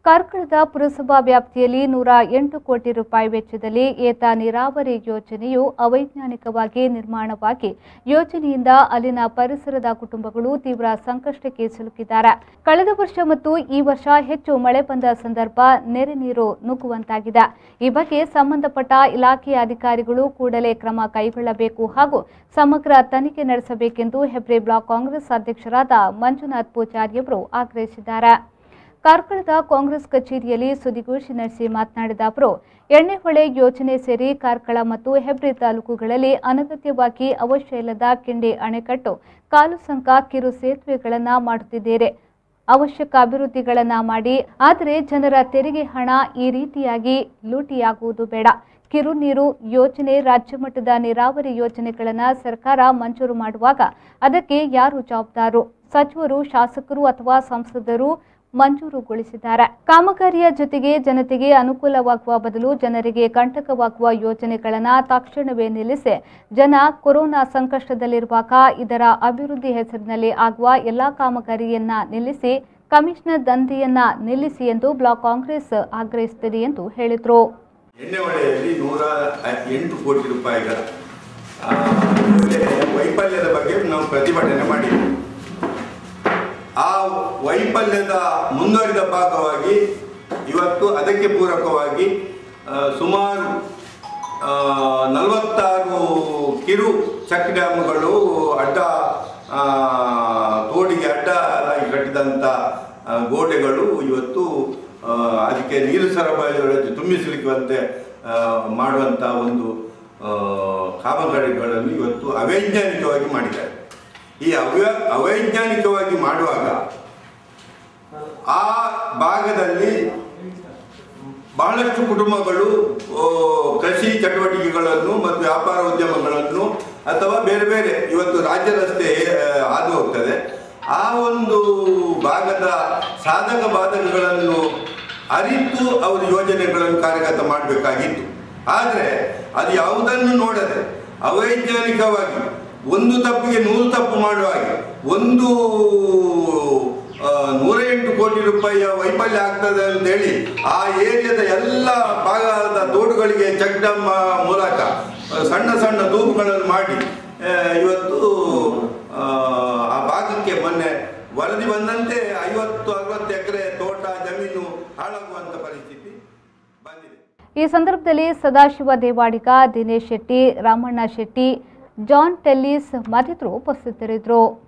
ಕಾರ್ಕಳದ ಪುರಸಭಾ ವ್ಯಾಪ್ತಿಯಲ್ಲಿ ನೂರ ಎಂಟು ಕೋಟಿ ರೂಪಾಯಿ ವೆಚ್ಚದಲ್ಲಿ ಏತ ನೀರಾವರಿ ಯೋಜನೆಯು ಅವೈಜ್ಞಾನಿಕವಾಗಿ ನಿರ್ಮಾಣವಾಗಿ ಯೋಜನೆಯಿಂದ ಅಲ್ಲಿನ ಪರಿಸರದ ಕುಟುಂಬಗಳು ತೀವ್ರ ಸಂಕಷ್ಟಕ್ಕೆ ಸಿಲುಕಿದ್ದಾರೆ ಕಳೆದ ವರ್ಷ ಮತ್ತು ಈ ವರ್ಷ ಹೆಚ್ಚು ಮಳೆ ಬಂದ ಸಂದರ್ಭ ನೆರೆ ನೀರು ನುಗ್ಗುವಂತಾಗಿದೆ ಈ ಬಗ್ಗೆ ಸಂಬಂಧಪಟ್ಟ ಇಲಾಖೆಯ ಅಧಿಕಾರಿಗಳು ಕೂಡಲೇ ಕ್ರಮ ಕೈಗೊಳ್ಳಬೇಕು ಹಾಗೂ ಸಮಗ್ರ ತನಿಖೆ ನಡೆಸಬೇಕೆಂದು ಹೆಬ್ರಿ ಬ್ಲಾಕ್ ಕಾಂಗ್ರೆಸ್ ಅಧ್ಯಕ್ಷರಾದ ಮಂಜುನಾಥ್ ಪೂಜಾರಿಯವರು ಆಗ್ರಹಿಸಿದ್ದಾರೆ ಕಾರ್ಕಳದ ಕಾಂಗ್ರೆಸ್ ಕಚೇರಿಯಲ್ಲಿ ಸುದ್ದಿಗೋಷ್ಠಿ ನಡೆಸಿ ಮಾತನಾಡಿದ ಅವರು ಎಣ್ಣೆಹೊಳೆ ಯೋಜನೆ ಸೇರಿ ಕಾರ್ಕಳ ಮತ್ತು ಹೆಬ್ರಿ ತಾಲೂಕುಗಳಲ್ಲಿ ಅನಗತ್ಯವಾಗಿ ಅವಶ್ಯ ಇಲ್ಲದ ಕಿಂಡಿ ಅಣೆಕಟ್ಟು ಕಾಲು ಸಂಕ ಕಿರು ಸೇತುವೆಗಳನ್ನು ಮಾಡುತ್ತಿದ್ದೇವೆ ಅವಶ್ಯಕ ಅಭಿವೃದ್ಧಿಗಳನ್ನು ಮಾಡಿ ಆದರೆ ಜನರ ತೆರಿಗೆ ಹಣ ಈ ರೀತಿಯಾಗಿ ಲೂಟಿಯಾಗುವುದು ಬೇಡ ಕಿರು ನೀರು ಯೋಜನೆ ರಾಜ್ಯ ಮಟ್ಟದ ನೀರಾವರಿ ಯೋಜನೆಗಳನ್ನು ಸರ್ಕಾರ ಮಂಜೂರು ಮಾಡುವಾಗ ಅದಕ್ಕೆ ಯಾರು ಜವಾಬ್ದಾರು ಸಚಿವರು ಶಾಸಕರು ಅಥವಾ ಸಂಸದರು ಮಂಜೂರುಗೊಳಿಸಿದ್ದಾರೆ ಕಾಮಗಾರಿಯ ಜೊತೆಗೆ ಜನತೆಗೆ ಅನುಕೂಲವಾಗುವ ಬದಲು ಜನರಿಗೆ ಕಂಟಕವಾಗುವ ಯೋಜನೆಗಳನ್ನು ತಕ್ಷಣವೇ ನಿಲ್ಲಿಸಿ ಜನ ಕೊರೋನಾ ಸಂಕಷ್ಟದಲ್ಲಿರುವಾಗ ಇದರ ಅಭಿವೃದ್ಧಿ ಹೆಸರಿನಲ್ಲಿ ಆಗುವ ಎಲ್ಲಾ ಕಾಮಗಾರಿಯನ್ನ ನಿಲ್ಲಿಸಿ ಕಮಿಷನರ್ ದಂಧೆಯನ್ನ ನಿಲ್ಲಿಸಿ ಎಂದು ಬ್ಲಾಕ್ ಕಾಂಗ್ರೆಸ್ ಆಗ್ರಹಿಸುತ್ತದೆ ಎಂದು ಹೇಳಿದರು ಎಣ್ಣೆ ಹೊಳೆಯಲ್ಲಿ ನೂರ ಎಂಟು ಕೋಟಿ ರೂಪಾಯಿಗಳ ಆ, ಯೋಜನೆಯ ವೈಫಲ್ಯದ ಬಗ್ಗೆ ನಾವು ಪ್ರತಿಭಟನೆ ಮಾಡಿದ್ವಿ ಆ ವೈಫಲ್ಯದ ಮುಂದುವರಿದ ಭಾಗವಾಗಿ ಇವತ್ತು ಅದಕ್ಕೆ ಪೂರಕವಾಗಿ ಆ, ಸುಮಾರು ಆ, ನಲವತ್ತಾರು ಕಿರು ಚೆಕ್ ಡ್ಯಾಮ್ಗಳು ಅಡ್ಡ ಆ, ತೋಡಿಗೆ ಅಡ್ಡಲಾಗಿ ಕಟ್ಟಿದಂಥ ಆ, ಗೋಡೆಗಳು ಇವತ್ತು ಆ, ಅದಕ್ಕೆ ನೀರು ಸರಬರಾಜು ತುಂಬಿಸಲಿಕ್ಕಂತೆ ಆ, ಮಾಡುವಂಥ ಒಂದು ಆ, ಕಾಮಗಾರಿಗಳನ್ನು ಇವತ್ತು ಅವೈಜ್ಞಾನಿಕವಾಗಿ ಮಾಡಿದ್ದಾರೆ ಈ ಅವ್ಯ ಅವೈಜ್ಞಾನಿಕವಾಗಿ ಮಾಡುವಾಗ ಆ ಭಾಗದಲ್ಲಿ ಬಹಳಷ್ಟು ಕುಟುಂಬಗಳು ಆ, ಕೃಷಿ ಚಟುವಟಿಕೆಗಳನ್ನು ಮತ್ತು ವ್ಯಾಪಾರ ಉದ್ಯಮಗಳನ್ನು ಅಥವಾ ಬೇರೆ ಬೇರೆ ಇವತ್ತು ರಾಜ್ಯ ರಸ್ತೆ ಆ, ಹಾದು ಹೋಗ್ತದೆ ಆ ಒಂದು ಭಾಗದ ಸಾಧಕ ಬಾಧಕಗಳನ್ನು ಅರಿತು ಅವರು ಯೋಜನೆಗಳನ್ನು ಕಾರ್ಯಗತ ಮಾಡಬೇಕಾಗಿತ್ತು ಆದರೆ ಅದು ಯಾವುದನ್ನು ನೋಡದೆ ಅವೈಜ್ಞಾನಿಕವಾಗಿ ಒಂದು ತಪ್ಪಿಗೆ ನೂರು ತಪ್ಪು ಮಾಡುವ ಹಾಗೆ ಒಂದು ಆ, ನೂರ ಎಂಟು ಕೋಟಿ ರೂಪಾಯಿಯ ವೈಫಲ್ಯ ಆಗ್ತದೆ ಅಂತೇಳಿ ಆ ಏರಿಯಾದ ಎಲ್ಲ ಭಾಗದ ತೋಡುಗಳಿಗೆ ಚೆಕ್ ಡ್ಯಾಮ್ ಮೂಲಕ ಆ, ಸಣ್ಣ ಸಣ್ಣ ತೂಪುಗಳನ್ನು ಮಾಡಿ ಆ, ಇವತ್ತು ಆ, ಆ ಭಾಗಕ್ಕೆ ಮೊನ್ನೆ ವರದಿ ಬಂದಂತೆ ಐವತ್ತು ಅರವತ್ತು ಎಕರೆ ತೋಟ ಜಮೀನು ಹಾಳಾಗುವಂತ ಪರಿಸ್ಥಿತಿ ಬಂದಿದೆ ಈ ಸಂದರ್ಭದಲ್ಲಿ ಸದಾಶಿವ ದೇವಾಡಿಗ ದಿನೇಶ್ ಶೆಟ್ಟಿ ರಾಮಣ್ಣ ಶೆಟ್ಟಿ ಜಾನ್ ಟೆಲ್ಲಿಸ್ ಮತ್ತಿತರರು ಉಪಸ್ಥಿತರಿದ್ದರು